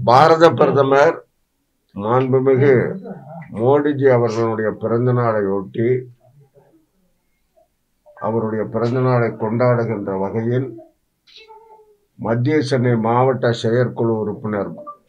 பாரத பிரதமர் மாண்புமிகு மோடிஜி அவர்களுடைய பிறந்த நாளை ஒட்டி அவருடைய பிறந்த நாளை கொண்டாடுகின்ற வகையில் மத்திய சென்னை மாவட்ட செயற்குழு உறுப்பினர்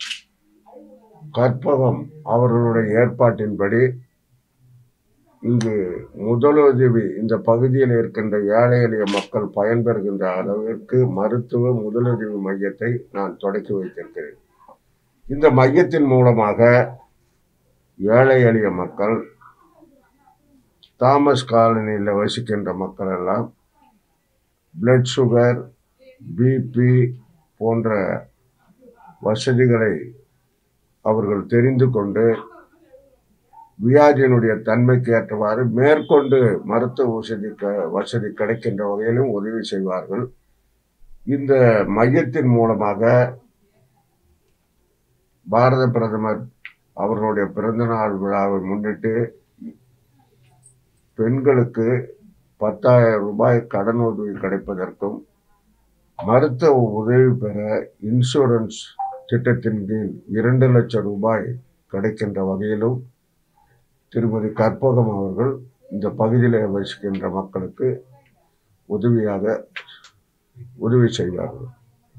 கற்பகம் அவர்களுடைய ஏற்பாட்டின்படி இங்கு முதலுதவி இந்த பகுதியில் இருக்கின்ற ஏழை எளிய மக்கள் பயன்பெறுகின்ற அளவிற்கு மருத்துவ முதலுதவி மையத்தை நான் தொடக்கி வைத்திருக்கிறேன் இந்த மையத்தின் மூலமாக ஏழை எளிய மக்கள் தாமஸ் காலனியில் வசிக்கின்ற மக்கள் எல்லாம் பிளட் சுகர் பிபி போன்ற வசதிகளை அவர்கள் தெரிந்து கொண்டு வியாதியினுடைய தன்மைக்கு ஏற்றவாறு மேற்கொண்டு மருத்துவ வசதி க- வசதி கிடைக்கின்ற வகையிலும் உதவி செய்வார்கள் இந்த மையத்தின் மூலமாக பாரத பிரதமர் அவர்களுடைய பிறந்தநாள் விழாவை முன்னிட்டு பெண்களுக்கு பத்தாயிரம் ரூபாய் கடன் உதவி கிடைப்பதற்கும் மருத்துவ உதவி பெற இன்சூரன்ஸ் திட்டத்தின் கீழ் இரண்டு லட்சம் ரூபாய் கிடைக்கின்ற வகையிலும் திருமதி கற்பகம் அவர்கள் இந்த பகுதியில் வசிக்கின்ற மக்களுக்கு உதவியாக உதவி செய்வார்கள்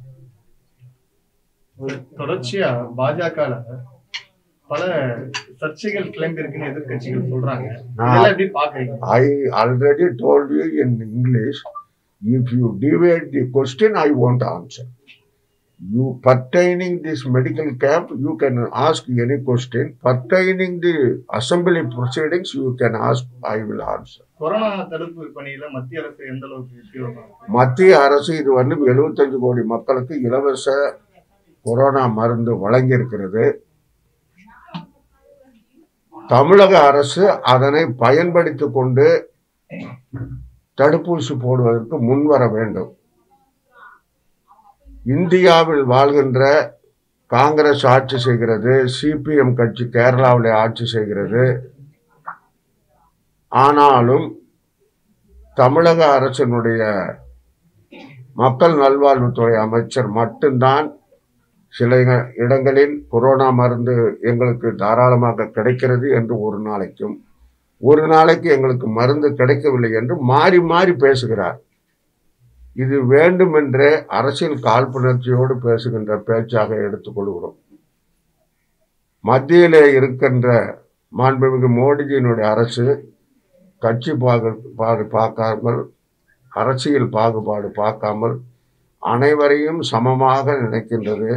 தொடர்ச்சியா பாஜக பல சர்ச்சைகள் கிளம்பி இருக்குன்னு எதிர்க்கட்சிகள் சொல்றாங்க நான் இதெல்லாம் எப்படி பாக்குறீங்க I already told you in English, if you deviate the question, I won't answer. You pertaining this medical camp, you can ask any question. Pertaining the assembly proceedings, you can ask, I will answer. Corona தடுப்பு பணியில மத்திய அரசு எந்த அளவுக்கு தீவிரமா இருக்கு? மத்திய அரசு இதுவரையிலும் 75 கோடி மக்களுக்கு இலவச கொரோனா மருந்து வழங்கியிருக்கிறது தமிழக அரசு அதனை பயன்படுத்திக் கொண்டு தடுப்பூசி போடுவதற்கு முன்வர வேண்டும் இந்தியாவில் வாழ்கின்ற காங்கிரஸ் ஆட்சி செய்கிறது சிபிஎம் கட்சி கேரளாவில் ஆட்சி செய்கிறது ஆனாலும் தமிழக அரசினுடைய மக்கள் நல்வாழ்வுத்துறை அமைச்சர் மட்டும்தான் சில இட- இடங்களில் கொரோனா மருந்து எங்களுக்கு தாராளமாக கிடைக்கிறது என்று ஒரு நாளைக்கும் ஒரு நாளைக்கு எங்களுக்கு மருந்து கிடைக்கவில்லை என்று மாறி மாறி பேசுகிறார் இது வேண்டுமென்றே அரசியல் காழ்ப்புணர்ச்சியோடு பேசுகின்ற பேச்சாக எடுத்துக்கொள்கிறோம் மத்தியிலே இருக்கின்ற மாண்புமிகு மோடிஜியினுடைய அரசு கட்சி பாகுபாடு பார்க்காமல் அரசியல் பாகுபாடு பார்க்காமல் அனைவரையும் சமமாக நினைக்கின்றது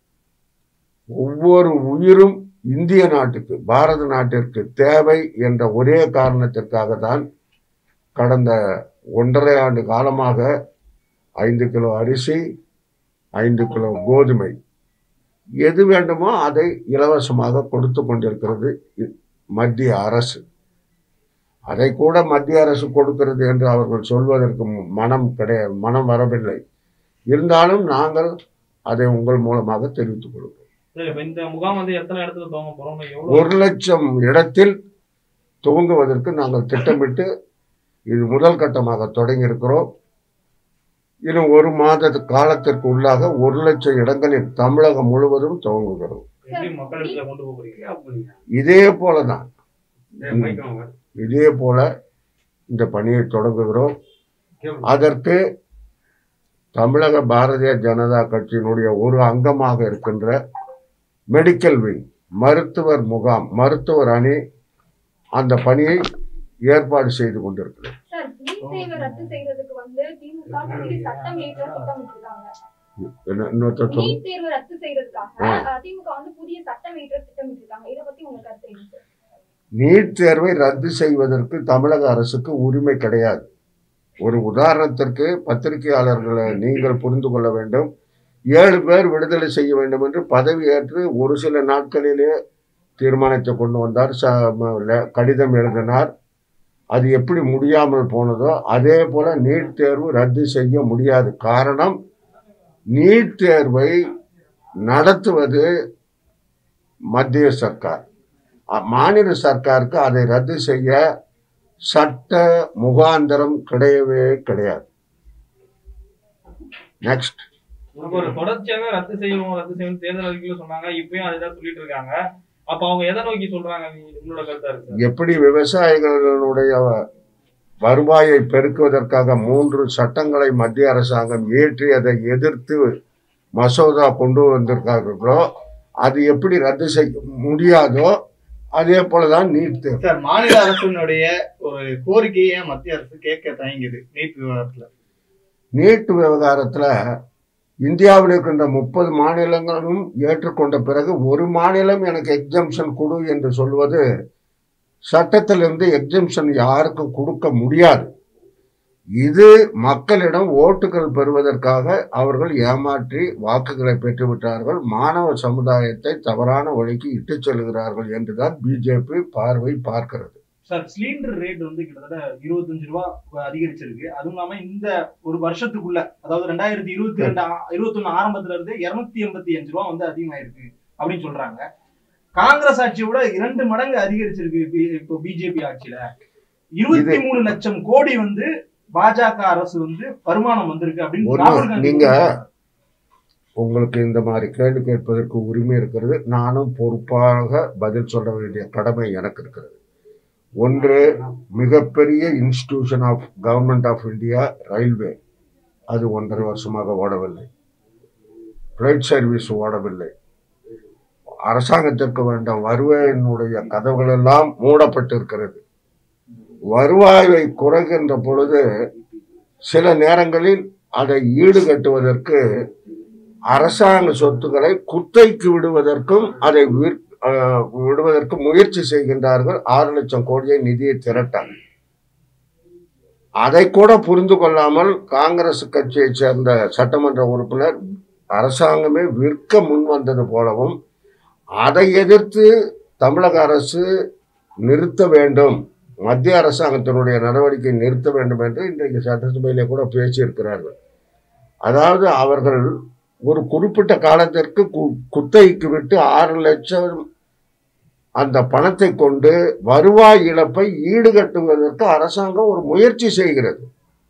ஒவ்வொரு உயிரும் இந்திய நாட்டுக்கு பாரத நாட்டிற்கு தேவை என்ற ஒரே காரணத்திற்காக தான் கடந்த ஒன்றரை ஆண்டு காலமாக ஐந்து கிலோ அரிசி ஐந்து கிலோ கோதுமை எது வேண்டுமோ அதை இலவசமாக கொடுத்து கொண்டிருக்கிறது இ- மத்திய அரசு அதை கூட மத்திய அரசு கொடுக்கிறது என்று அவர்கள் சொல்வதற்கு மனம் கிடையாது மனம் வரவில்லை இருந்தாலும் நாங்கள் அதை உங்கள் மூலமாக தெரிவித்துக் கொள்கிறோம் சரி இப்ப இந்த முகாம் வந்து எத்தனை இடத்துல துவங்க போறோம் எவ்வளவு ஒரு லட்சம் இடத்தில் துவங்குவதற்கு நாங்கள் திட்டமிட்டு இது முதல் கட்டமாக தொடங்கி இருக்கிறோம் இன்னும் ஒரு மாத காலத்திற்கு உள்ளாக ஒரு லட்சம் இடங்களில் தமிழகம் முழுவதும் துவங்குகிறோம் எப்படி மக்களிடத்துல கொண்டு போகிறீங்க இதே போலதான் இதே போல இந்த பணியை தொடங்குகிறோம் அதற்கு தமிழக பாரதிய ஜனதா கட்சியினுடைய ஒரு அங்கமாக இருக்கின்ற மெடிக்கல் விங் மருத்துவர் முகாம் மருத்துவர் அணி அந்த பணியை ஏற்பாடு செய்து கொண்டிருக்கிறது சார் நீட் தேர்வை ரத்து செய்யறதுக்கு வந்து திமுக புதிய சட்டம் இயற்ற திட்டமிட்டிருக்காங்க என்ன- இன்னொருத்தர் சொல்லு. நீட் தேர்வை ரத்து செய்யறதுக்காக ஆ. அஹ், திமுக வந்து புதிய சட்டம் இயற்ற திட்டமிட்டிருக்காங்க இதை பத்தி உங்க கருத்து என்ன சார் நீட் தேர்வை ரத்து செய்வதற்கு தமிழக அரசுக்கு உரிமை கிடையாது ஒரு உதாரணத்திற்கு பத்திரிகையாளர்களை நீங்கள் புரிந்து கொள்ள வேண்டும் ஏழு பேர் விடுதலை செய்ய வேண்டும் என்று பதவியேற்று ஒரு சில நாட்களிலே தீர்மானத்தை கொண்டு வந்தார் ச ம- ல- கடிதம் எழுதினார் அது எப்படி முடியாமல் போனதோ அதே போல நீட் தேர்வு ரத்து செய்ய முடியாது காரணம் நீட் தேர்வை நடத்துவது மத்திய சர்க்கார் அ- மாநில சர்க்காருக்கு அதை ரத்து செய்ய சட்ட முகாந்திரம் கிடையவே கிடையாது நெக்ஸ்ட் அப்ப ஒரு தொடர்ச்சியாவே ரத்து செய்வோம் ரத்து செய்வோம் தேர்தல் அறிக்கையில சொன்னாங்க இப்பயும் அதுதான் சொல்லிட்டு இருக்காங்க அப்ப அவங்க எதை நோக்கி சொல்றாங்க நீ- உங்களோட கருத்தா இருக்கு எப்படி விவசாயிகளுடைய வருவாயை பெருக்குவதற்காக மூன்று சட்டங்களை மத்திய அரசாங்கம் இயற்றி அதை எதிர்த்து மசோதா கொண்டு வந்திருக்கார்களோ அது எப்படி ரத்து செய்ய முடியாதோ அதே போலதான் நீட் தேர்வு சார் மாநில அரசினுடைய ஒரு கோரிக்கையை மத்திய அரசு கேட்க தயங்குது நீட் விவகாரத்துல நீட் விவகாரத்துல இந்தியாவில் இருக்கின்ற முப்பது மாநிலங்களும் ஏற்றுக்கொண்ட பிறகு ஒரு மாநிலம் எனக்கு எக்ஸம்ஷன் கொடு என்று சொல்வது சட்டத்திலிருந்து எக்ஸம்ஷன் யாருக்கும் கொடுக்க முடியாது இது மக்களிடம் ஓட்டுகள் பெறுவதற்காக அவர்கள் ஏமாற்றி வாக்குகளை பெற்றுவிட்டார்கள் மாணவ சமுதாயத்தை தவறான வழிக்கு இட்டுச் செல்கிறார்கள் என்றுதான் பிஜேபி பார்வை பார்க்கிறது சார் சிலிண்டர் ரேட் வந்து கிட்டத்தட்ட இருபத்தஞ்சு ரூபா அதிகரிச்சிருக்கு அதுவும் இல்லாம இந்த ஒரு வருஷத்துக்குள்ள அதாவது ரெண்டாயிரத்தி இருபத்தி ரெண்டு இருபத்தி ஒண்ணு ஆரம்பத்துல இருந்து இருநூத்தி எண்பத்தி அஞ்சு ரூபா வந்து அதிகமாயிருக்கு அப்படின்னு சொல்றாங்க காங்கிரஸ் ஆட்சியை விட இரண்டு மடங்கு அதிகரிச்சிருக்கு பி- இப்போ பிஜேபி ஆட்சியில இருபத்தி மூணு லட்சம் கோடி வந்து பாஜக அரசு வந்து வருமானம் வந்திருக்கு அப்படின்னு ஒண்ணு, ராகுல் காந்தி நீங்க- சொல்றாங்க. உங்களுக்கு இந்த மாதிரி கேள்வி கேட்பதற்கு உரிமை இருக்கிறது நானும் பொறுப்பாக பதில் சொல்ல வேண்டிய கடமை எனக்கு இருக்கிறது ஒன்று மிகப்பெரிய institution of government of India railway அது ஒன்றரை வருஷமாக ஓடவில்லை ஃப்ளைட் சர்வீஸ் ஓடவில்லை அரசாங்கத்திற்கு வேண்ட வருவாயினுடைய கதவுகள் எல்லாம் மூடப்பட்டிருக்கிறது வருவாயை குறைகின்ற பொழுது சில நேரங்களில் அதை ஈடுகட்டுவதற்கு அரசாங்க சொத்துக்களை குத்தைக்கு விடுவதற்கும் அதை விற்- அஹ், விடுவதற்கு முயற்சி செய்கின்றார்கள் ஆறு லட்சம் கோடியை நிதியை திரட்ட அதை கூட புரிந்து கொள்ளாமல் காங்கிரஸ் கட்சியைச் சேர்ந்த சட்டமன்ற உறுப்பினர் அரசாங்கமே விற்க முன் வந்தது போலவும் அதை எதிர்த்து தமிழக அரசு நிறுத்த வேண்டும் மத்திய அரசாங்கத்தினுடைய நடவடிக்கை நிறுத்த வேண்டும் என்று இன்றைக்கு சட்டசபையிலே கூட பேசியிருக்கிறார்கள் அதாவது அவர்கள் ஒரு குறிப்பிட்ட காலத்திற்கு கு- குத்தகைக்கு விட்டு ஆறு லட்சம் அந்த பணத்தை கொண்டு வருவாய் இழப்பை ஈடுகட்டுவதற்கு அரசாங்கம் ஒரு முயற்சி செய்கிறது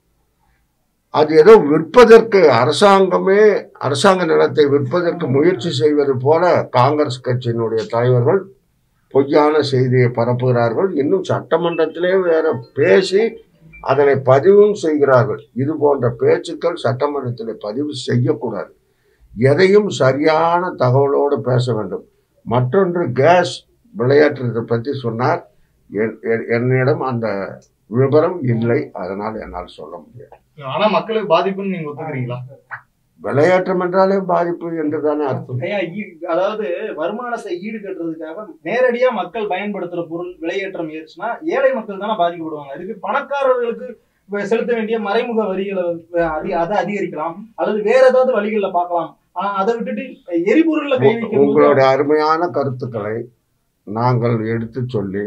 அது ஏதோ விற்பதற்கு அரசாங்கமே அரசாங்க நிலத்தை விற்பதற்கு முயற்சி செய்வது போல காங்கிரஸ் கட்சியினுடைய தலைவர்கள் பொய்யான செய்தியை பரப்புகிறார்கள் இன்னும் சட்டமன்றத்திலே வேற பேசி அதனை பதிவும் செய்கிறார்கள் இது போன்ற பேச்சுக்கள் சட்டமன்றத்தில் பதிவு செய்யக்கூடாது எதையும் சரியான தகவலோடு பேச வேண்டும் மற்றொன்று கேஸ் விளையாட்டுறதை பற்றி சொன்னார் என்- என்- என்னிடம் அந்த விவரம் இல்லை அதனால் என்னால் சொல்ல முடியாது ஆனா மக்களுக்கு பாதிப்புன்னு நீங்க ஒத்துக்கிறீங்களா விளையாட்டம் என்றாலே பாதிப்பு என்று தானே அர்த்தம் ஐயா, ஈ- அதாவது வருமானத்தை ஈடுகட்டுறதுக்காக நேரடியா மக்கள் பயன்படுத்துற பொருள் விலையேற்றம் ஏறுச்சுன்னா ஏழை மக்கள் தானே பாதிக்கப்படுவாங்க இதுக்கு பணக்காரர்களுக்கு வ- செலுத்த வேண்டிய மறைமுக வரிகளை வ- அதி- அதை அதிகரிக்கலாம் அல்லது வேற ஏதாவது வழிகள்ல பார்க்கலாம் ஆனா அதை விட்டுட்டு எரிபொருள்ல கை வைக்கும் போது உங்களுடைய அருமையான கருத்துக்களை நாங்கள் எடுத்து சொல்லி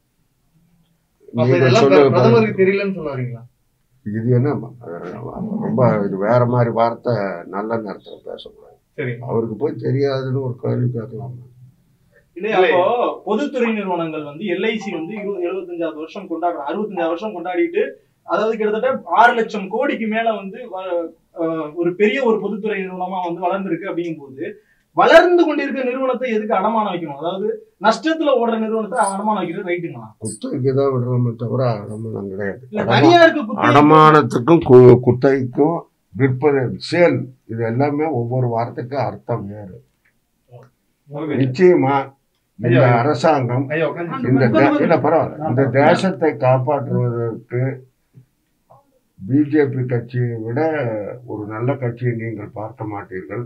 அப்ப நீங்கள் இதெல்லாம் சொல்லுவது பிர- பிரதமருக்கு தெரியலன்னு சொல்ல வரீங்களா இது என்ன ரொம்ப இது வேற மாதிரி வார்த்தை நல்ல நேரத்தில் பேசக்கூடாது சரி அவருக்கு போய் தெரியாதுன்னு ஒரு கேள்வி கேட்கலாம் இல்லையா அப்போ பொதுத்துறை நிறுவனங்கள் வந்து எல்ஐசி வந்து இரு- எழுபத்தஞ்சாவது வருஷம் கொண்டாடுறாங்க அறுபத்தஞ்சாவது வருஷம் கொண்டாடிட்டு அதாவது கிட்டத்தட்ட ஆறு லட்சம் கோடிக்கு மேல வந்து வ- அஹ் ஒரு பெரிய ஒரு பொதுத்துறை நிறுவனமா வந்து வளர்ந்திருக்கு அப்படிங்கும் போது வளர்ந்து கொண்டிருக்க நிறுவனத்தை எதுக்கு அடமானம் வைக்கணும் அதாவது நஷ்டத்துல ஓடுற நிறுவனத்தை அடமானம் வைக்கிறது ரைட்டுங்களா குத்தகைக்கு தான் விடுறோமே தவிர அடமானம் கிடையாது இல்ல அடமா- தனியாருக்கு குத்தகை அடமானத்துக்கும் கு- குத்தகைக்கும் விற்பது சேல் இது எல்லாமே ஒவ்வொரு வார்த்தைக்கும் அர்த்தம் வேறு நிச்சயமா இந்த ஐயா. அரசாங்கம் ஐயா உட்காந்து இந்த தே- இல்ல பரவாயில்ல இந்த தேசத்தை காப்பாற்றுவதற்கு பிஜேபி கட்சியை விட ஒரு நல்ல கட்சியை நீங்கள் பார்க்க மாட்டீர்கள்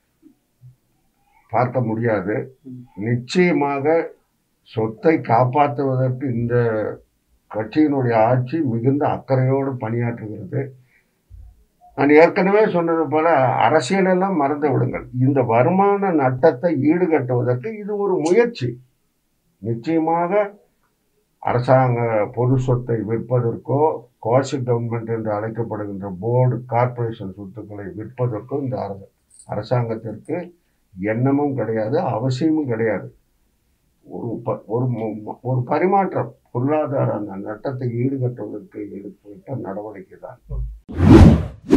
பார்க்க முடியாது நிச்சயமாக சொத்தை காப்பாற்றுவதற்கு இந்த கட்சியினுடைய ஆட்சி மிகுந்த அக்கறையோடு பணியாற்றுகிறது நான் ஏற்கனவே சொன்னது போல அரசியலெல்லாம் மறந்து விடுங்கள் இந்த வருமான நட்டத்தை ஈடுகட்டுவதற்கு இது ஒரு முயற்சி நிச்சயமாக அரசாங்க பொது சொத்தை விற்பதற்கோ குவாசி கவர்மெண்ட் என்று அழைக்கப்படுகின்ற போர்டு கார்ப்பரேஷன் சொத்துக்களை விற்பதற்கோ இந்த அரச- அரசாங்கத்திற்கு எண்ணமும் கிடையாது அவசியமும் கிடையாது ஒரு ப- ஒரு மு- ஒரு பரிமாற்றம் பொருளாதார அந்த நட்டத்தை ஈடுகட்டுவதற்கு எடுத்துவிட்ட நடவடிக்கை தான்